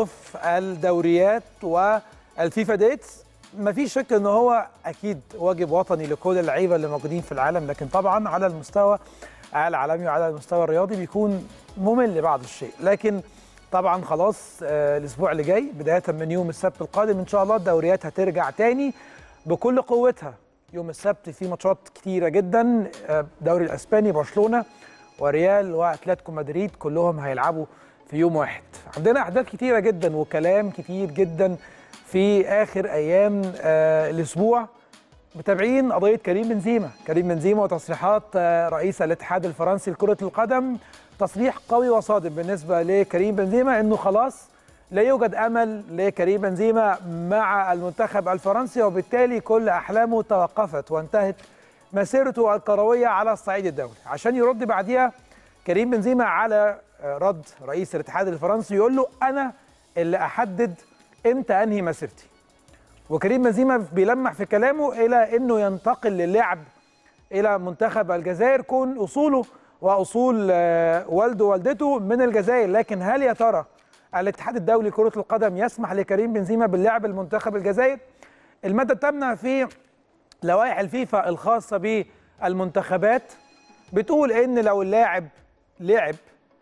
توقف الدوريات والفيفا ديتس مفيش شك ان هو اكيد واجب وطني لكل اللعيبه اللي موجودين في العالم لكن طبعا على المستوى العالمي وعلى المستوى الرياضي بيكون ممل بعض الشيء لكن طبعا خلاص آه، الاسبوع اللي جاي بدايه من يوم السبت القادم ان شاء الله الدوريات هترجع تاني بكل قوتها يوم السبت في ماتشات كتيره جدا آه، الدوري الاسباني برشلونه وريال واتلتيكو مدريد كلهم هيلعبوا في يوم واحد عندنا احداث كتيره جدا وكلام كتير جدا في اخر ايام آه الاسبوع متابعين قضيه كريم بنزيما كريم بنزيما وتصريحات آه رئيس الاتحاد الفرنسي لكره القدم تصريح قوي وصادم بالنسبه لكريم بنزيما انه خلاص لا يوجد امل لكريم بنزيما مع المنتخب الفرنسي وبالتالي كل احلامه توقفت وانتهت مسيرته الكرويه على الصعيد الدولي عشان يرد بعديها كريم بنزيما على آه، رد رئيس الاتحاد الفرنسي يقول له انا اللي احدد امتى انهي مسيرتي وكريم بنزيما بيلمح في كلامه الى انه ينتقل للعب الى منتخب الجزائر كون اصوله واصول آه، والده ووالدته من الجزائر لكن هل يا ترى الاتحاد الدولي لكره القدم يسمح لكريم بنزيما باللعب المنتخب الجزائر الماده الثامنه في لوائح الفيفا الخاصه بالمنتخبات بتقول ان لو اللاعب لعب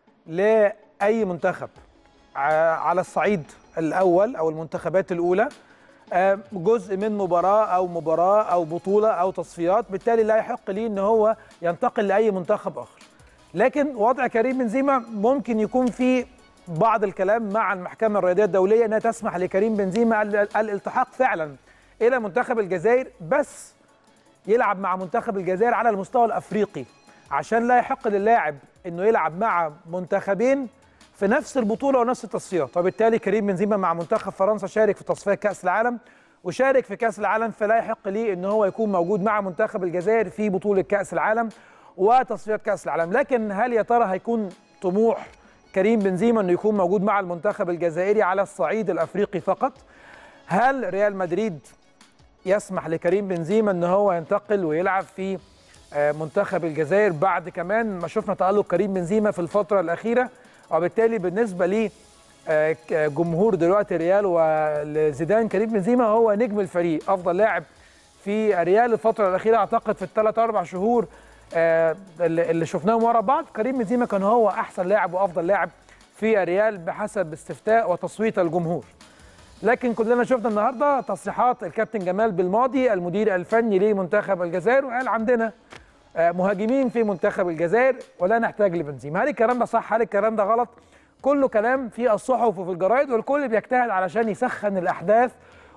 لاي منتخب ع- على الصعيد الاول او المنتخبات الاولى آه، جزء من مباراه او مباراه او بطوله او تصفيات بالتالي لا يحق ليه ان هو ينتقل لاي منتخب اخر لكن وضع كريم بنزيما ممكن يكون في بعض الكلام مع المحكمه الرياضيه الدوليه انها تسمح لكريم بنزيما ال- ال- الالتحاق فعلا الى منتخب الجزائر بس يلعب مع منتخب الجزائر على المستوى الافريقي عشان لا يحق للاعب انه يلعب مع منتخبين في نفس البطوله ونفس التصفيات وبالتالي كريم بنزيما مع منتخب فرنسا شارك في تصفيات كاس العالم وشارك في كاس العالم فلا يحق ليه ان هو يكون موجود مع منتخب الجزائر في بطوله كاس العالم وتصفيات كاس العالم لكن هل يا ترى هيكون طموح كريم بنزيما انه يكون موجود مع المنتخب الجزائري على الصعيد الافريقي فقط هل ريال مدريد يسمح لكريم بنزيما ان هو ينتقل ويلعب في آه، منتخب الجزائر بعد كمان ما شفنا تألق كريم بنزيما في الفترة الأخيرة وبالتالي بالنسبة لي آه، ك- جمهور دلوقتي ريال ولزيدان كريم بنزيما هو نجم الفريق أفضل لاعب في ريال الفترة الأخيرة أعتقد في الثلاث أربع شهور آه، اللي اللي شفناهم ورا بعض كريم بنزيما كان هو أحسن لاعب وأفضل لاعب في ريال بحسب استفتاء وتصويت الجمهور لكن كلنا شفنا النهارده تصريحات الكابتن جمال بالماضي المدير الفني لمنتخب الجزائر وقال عندنا آه، مهاجمين في منتخب الجزائر ولا نحتاج لبنزيما هل الكلام ده صح هل الكلام ده غلط كله كلام في الصحف وفي الجرايد والكل بيجتهد علشان يسخن الاحداث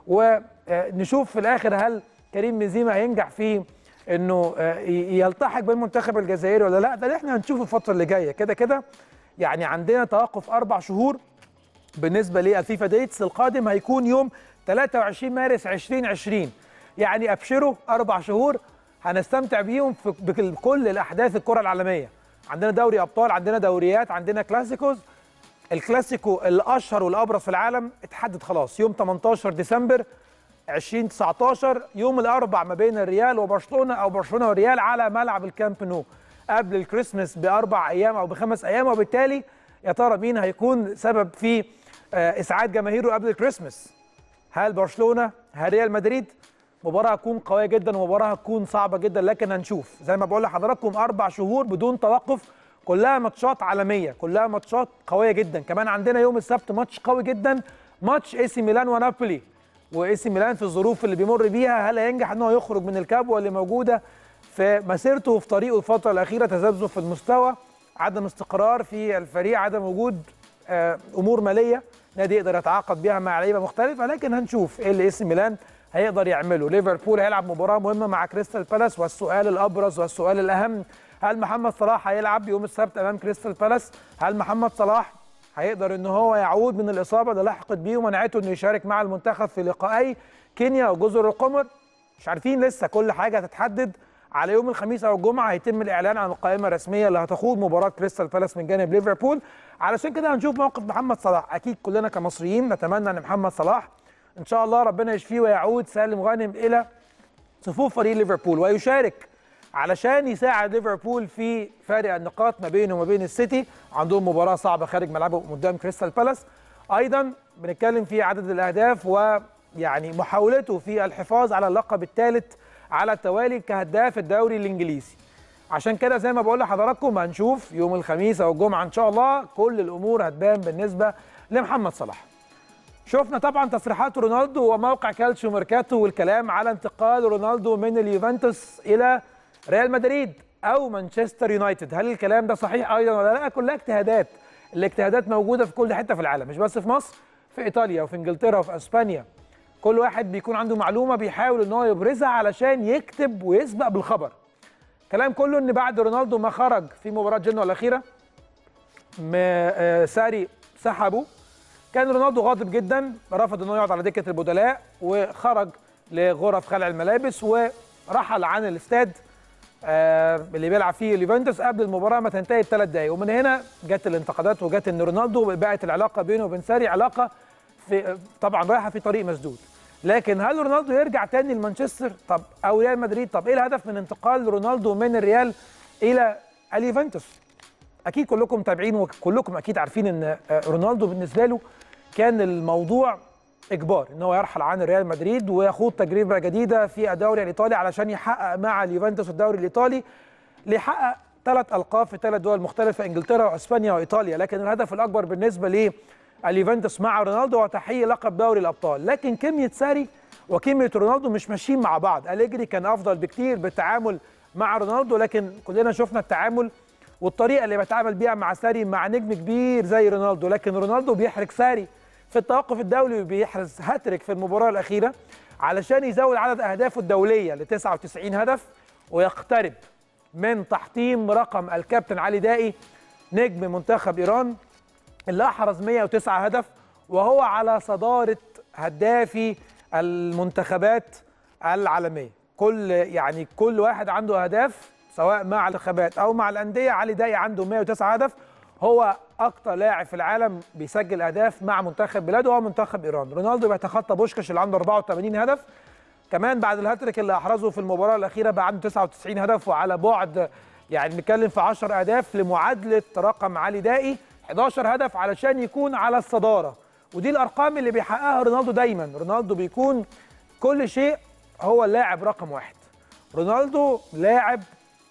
ونشوف في الاخر هل كريم بنزيما هينجح في انه آه، ي- يلتحق بالمنتخب الجزائري ولا لا ده اللي احنا هنشوفه الفتره اللي جايه كده كده يعني عندنا توقف اربع شهور بالنسبه للفيفا ديتس القادم هيكون يوم 23 مارس 2020 يعني ابشروا اربع شهور هنستمتع بيهم في بكل الاحداث الكره العالميه عندنا دوري ابطال عندنا دوريات عندنا كلاسيكوز الكلاسيكو الاشهر والابرز في العالم اتحدد خلاص يوم 18 ديسمبر 2019 يوم الاربع ما بين الريال وبرشلونه او برشلونه والريال على ملعب الكامب نو قبل الكريسماس باربع ايام او بخمس ايام وبالتالي يا ترى مين هيكون سبب في آه، اسعاد جماهيره قبل الكريسماس هل برشلونه هل ريال مدريد مباراه هتكون قويه جدا ومباراه هتكون صعبه جدا لكن هنشوف زي ما بقول لحضراتكم اربع شهور بدون توقف كلها ماتشات عالميه كلها ماتشات قويه جدا كمان عندنا يوم السبت ماتش قوي جدا ماتش اي سي ميلان ونابولي واي سي ميلان في الظروف اللي بيمر بيها هل هينجح ان هو يخرج من الكبوه اللي موجوده في مسيرته وفي طريقه الفتره الاخيره تذبذب في المستوى عدم استقرار في الفريق عدم وجود آه، امور ماليه نادي يقدر يتعاقد بيها مع لعيبه مختلفه لكن هنشوف ايه اللي اس ميلان هيقدر يعمله ليفربول هيلعب مباراه مهمه مع كريستال بالاس والسؤال الابرز والسؤال الاهم هل محمد صلاح هيلعب يوم السبت امام كريستال بالاس هل محمد صلاح هيقدر ان هو يعود من الاصابه اللي لحقت بيه ومنعته انه يشارك مع المنتخب في لقائي كينيا وجزر القمر مش عارفين لسه كل حاجه هتتحدد على يوم الخميس او الجمعه هيتم الاعلان عن القائمه الرسميه اللي هتخوض مباراه كريستال بالاس من جانب ليفربول علشان كده هنشوف موقف محمد صلاح اكيد كلنا كمصريين نتمنى ان محمد صلاح ان شاء الله ربنا يشفيه ويعود سالم غانم الى صفوف فريق ليفربول ويشارك علشان يساعد ليفربول في فارق النقاط ما بينه وما بين السيتي عندهم مباراه صعبه خارج ملعبهم قدام كريستال بالاس ايضا بنتكلم في عدد الاهداف ويعني محاولته في الحفاظ على اللقب الثالث على التوالي كهداف الدوري الانجليزي عشان كده زي ما بقول لحضراتكم هنشوف يوم الخميس او الجمعه ان شاء الله كل الامور هتبان بالنسبه لمحمد صلاح شفنا طبعا تصريحات رونالدو وموقع كالتشيو ميركاتو والكلام على انتقال رونالدو من اليوفنتوس الى ريال مدريد او مانشستر يونايتد هل الكلام ده صحيح ايضا ولا لا كلها اجتهادات الاجتهادات موجوده في كل حته في العالم مش بس في مصر في ايطاليا وفي انجلترا وفي اسبانيا كل واحد بيكون عنده معلومه بيحاول ان هو يبرزها علشان يكتب ويسبق بالخبر كلام كله ان بعد رونالدو ما خرج في مباراه جنوا الاخيره ساري سحبه كان رونالدو غاضب جدا رفض انه يقعد على دكه البدلاء وخرج لغرف خلع الملابس ورحل عن الاستاد آه اللي بيلعب فيه اليوفنتوس قبل المباراه ما تنتهي بثلاث دقائق ومن هنا جت الانتقادات وجت ان رونالدو بقت العلاقه بينه وبين ساري علاقه في طبعا رايحه في طريق مسدود لكن هل رونالدو يرجع تاني لمانشستر طب او ريال مدريد طب ايه الهدف من انتقال رونالدو من الريال الى اليوفنتوس اكيد كلكم متابعين وكلكم اكيد عارفين ان رونالدو بالنسبه له كان الموضوع اجبار ان هو يرحل عن ريال مدريد ويخوض تجربه جديده في الدوري الايطالي علشان يحقق مع اليوفنتوس الدوري الايطالي ليحقق ثلاث القاب في ثلاث دول مختلفه انجلترا واسبانيا وايطاليا لكن الهدف الاكبر بالنسبه لليوفنتوس مع رونالدو هو تحقيق لقب دوري الابطال لكن كميه ساري وكميه رونالدو مش ماشيين مع بعض أليجري كان افضل بكتير بالتعامل مع رونالدو لكن كلنا شفنا التعامل والطريقه اللي بيتعامل بيها مع ساري مع نجم كبير زي رونالدو لكن رونالدو بيحرج ساري في التوقف الدولي وبيحرز هاتريك في المباراه الاخيره علشان يزود عدد اهدافه الدوليه ل 99 هدف ويقترب من تحطيم رقم الكابتن علي دائي نجم منتخب ايران اللي احرز 109 هدف وهو على صداره هدافي المنتخبات العالميه كل يعني كل واحد عنده اهداف سواء مع المنتخبات او مع الانديه علي داي عنده 109 هدف هو اكتر لاعب في العالم بيسجل اهداف مع منتخب بلاده هو منتخب ايران رونالدو بيتخطى بوشكاش اللي عنده 84 هدف كمان بعد الهاتريك اللي احرزه في المباراه الاخيره بقى عنده 99 هدف وعلى بعد يعني بنتكلم في 10 اهداف لمعادله رقم علي دائي 11 هدف علشان يكون على الصداره ودي الارقام اللي بيحققها رونالدو دايما رونالدو بيكون كل شيء هو اللاعب رقم واحد رونالدو لاعب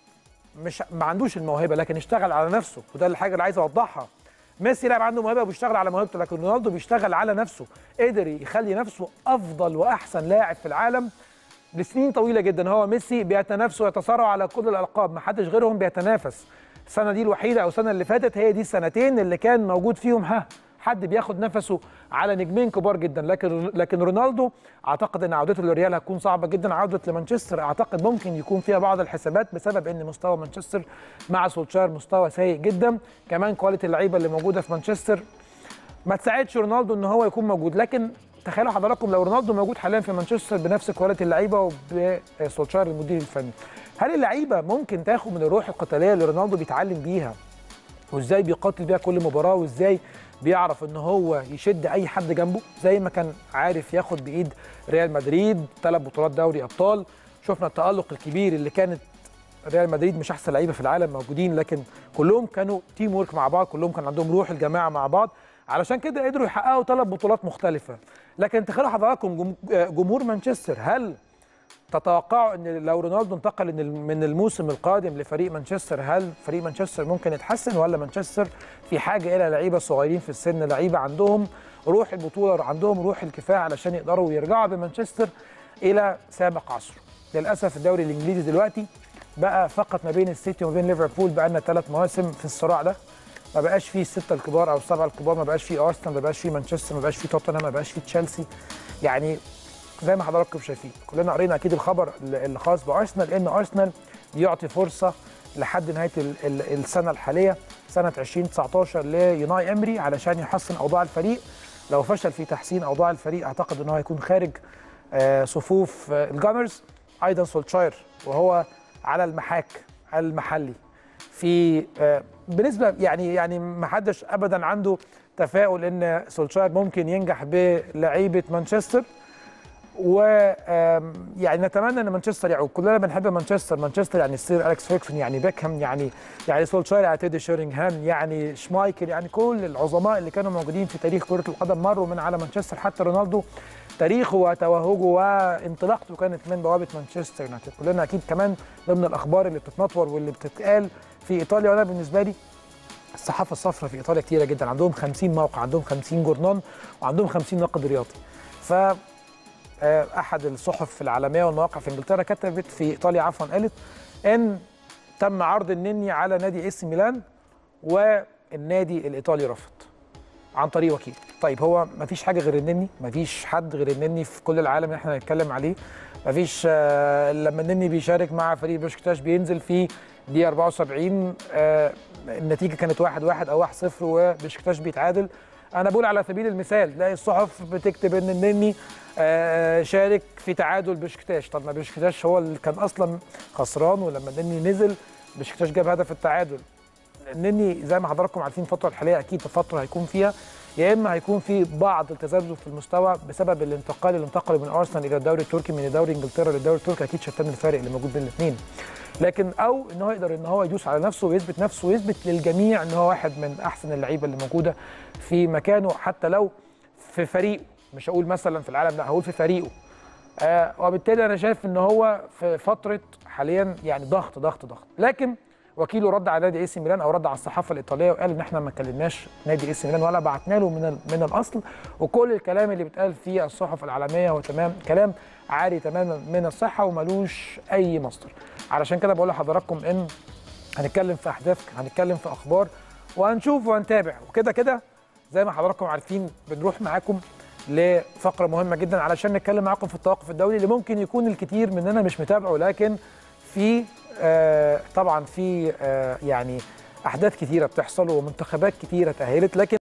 مش ما عندوش الموهبه لكن اشتغل على نفسه وده الحاجه اللي عايز اوضحها ميسي لاعب عنده موهبه وبيشتغل على موهبته لكن رونالدو بيشتغل على نفسه قدر يخلي نفسه افضل واحسن لاعب في العالم لسنين طويله جدا هو ميسي بيتنافسوا ويتصارعوا على كل الالقاب ما حدش غيرهم بيتنافس السنه دي الوحيده او السنه اللي فاتت هي دي السنتين اللي كان موجود فيهم ها حد بياخد نفسه على نجمين كبار جدا لكن لكن رونالدو اعتقد ان عودته للريال هتكون صعبه جدا عوده لمانشستر اعتقد ممكن يكون فيها بعض الحسابات بسبب ان مستوى مانشستر مع سولشار مستوى سيء جدا كمان كواليتي اللعيبه اللي موجوده في مانشستر ما تساعدش رونالدو ان هو يكون موجود لكن تخيلوا حضراتكم لو رونالدو موجود حاليا في مانشستر بنفس كواليتي اللعيبه وبسولشار المدير الفني هل اللعيبه ممكن تاخد من الروح القتاليه اللي رونالدو بيتعلم بيها وازاي بيقاتل بيها كل مباراه وازاي بيعرف ان هو يشد اي حد جنبه زي ما كان عارف ياخد بايد ريال مدريد ثلاث بطولات دوري ابطال شفنا التالق الكبير اللي كانت ريال مدريد مش احسن لعيبه في العالم موجودين لكن كلهم كانوا تيم ورك مع بعض كلهم كان عندهم روح الجماعه مع بعض علشان كده قدروا يحققوا ثلاث بطولات مختلفه لكن تخيلوا حضراتكم جمهور مانشستر هل تتوقعوا ان لو رونالدو انتقل من الموسم القادم لفريق مانشستر هل فريق مانشستر ممكن يتحسن ولا مانشستر في حاجه الى لعيبه صغيرين في السن لعيبه عندهم روح البطوله عندهم روح الكفايه علشان يقدروا يرجعوا بمانشستر الى سابق عصره للاسف الدوري الانجليزي دلوقتي بقى فقط ما بين السيتي وما بين ليفربول بقى لنا ثلاث مواسم في الصراع ده ما بقاش فيه السته الكبار او السبعه الكبار ما بقاش فيه ارسنال ما بقاش فيه مانشستر ما بقاش فيه توتنهام ما بقاش فيه تشيلسي يعني زي ما حضراتكم شايفين كلنا قرينا اكيد الخبر اللي خاص بارسنال ان ارسنال بيعطي فرصه لحد نهايه السنه الحاليه سنه 2019 ليوناي امري علشان يحسن اوضاع الفريق لو فشل في تحسين اوضاع الفريق اعتقد ان هو هيكون خارج صفوف الجانرز ايضا سولشاير وهو على المحاك المحلي في بنسبه يعني يعني ما حدش ابدا عنده تفاؤل ان سولشاير ممكن ينجح بلعيبه مانشستر و آم، يعني نتمنى ان مانشستر يعود كلنا بنحب مانشستر مانشستر يعني السير اليكس فيركسون يعني بيكهام يعني يعني سولشاير يعني تيدي شيرينغهام يعني شمايكل يعني كل العظماء اللي كانوا موجودين في تاريخ كره القدم مروا من على مانشستر حتى رونالدو تاريخه وتوهجه وانطلاقته كانت من بوابه مانشستر يونايتد كلنا اكيد كمان ضمن الاخبار اللي بتتنطور واللي بتتقال في ايطاليا وانا بالنسبه لي الصحافه الصفراء في ايطاليا كتيره جدا عندهم 50 موقع عندهم 50 جورنان وعندهم 50 ناقد رياضي ف آه، احد الصحف العالميه والمواقع في انجلترا كتبت في ايطاليا عفوا قالت ان تم عرض النني على نادي اس ميلان والنادي الايطالي رفض عن طريق وكيل طيب هو ما فيش حاجه غير النني ما فيش حد غير النني في كل العالم اللي احنا هنتكلم عليه ما فيش آه، لما النني بيشارك مع فريق بشكتاش بينزل في دقيقه 74 آه، النتيجه كانت 1 1 او 1 0 وبشكتاش بيتعادل انا بقول على سبيل المثال تلاقي الصحف بتكتب ان النني آه، شارك في تعادل بشكتاش طب ما بشكتاش هو اللي كان اصلا خسران ولما النني نزل بشكتاش جاب هدف التعادل النني زي ما حضراتكم عارفين الفتره الحاليه اكيد فتره هيكون فيها يا اما هيكون في بعض التذبذب في المستوى بسبب الانتقال اللي انتقل من ارسنال الى الدوري التركي من دوري انجلترا للدوري التركي اكيد شتان الفارق اللي موجود بين الاثنين لكن او ان هو يقدر ان هو يدوس على نفسه ويثبت نفسه ويثبت للجميع ان هو واحد من احسن اللعيبه اللي موجوده في مكانه حتى لو في فريقه مش هقول مثلا في العالم لا هقول في فريقه آه وبالتالي انا شايف ان هو في فتره حاليا يعني ضغط ضغط ضغط لكن وكيله رد على نادي اي سي ميلان او رد على الصحافه الايطاليه وقال ان احنا ما كلمناش نادي اي سي ميلان ولا بعتنا له من ال- من الاصل وكل الكلام اللي بيتقال في الصحف العالميه هو تمام كلام عالي تماما من الصحه وملوش اي مصدر علشان كده بقول لحضراتكم ان هنتكلم في احداث هنتكلم في اخبار وهنشوف وهنتابع وكده كده زي ما حضراتكم عارفين بنروح معاكم لفقره مهمه جدا علشان نتكلم معاكم في التوقف الدولي اللي ممكن يكون الكثير مننا مش متابعه لكن في آه طبعا في آه يعني احداث كثيره بتحصل ومنتخبات كثيره تاهلت لكن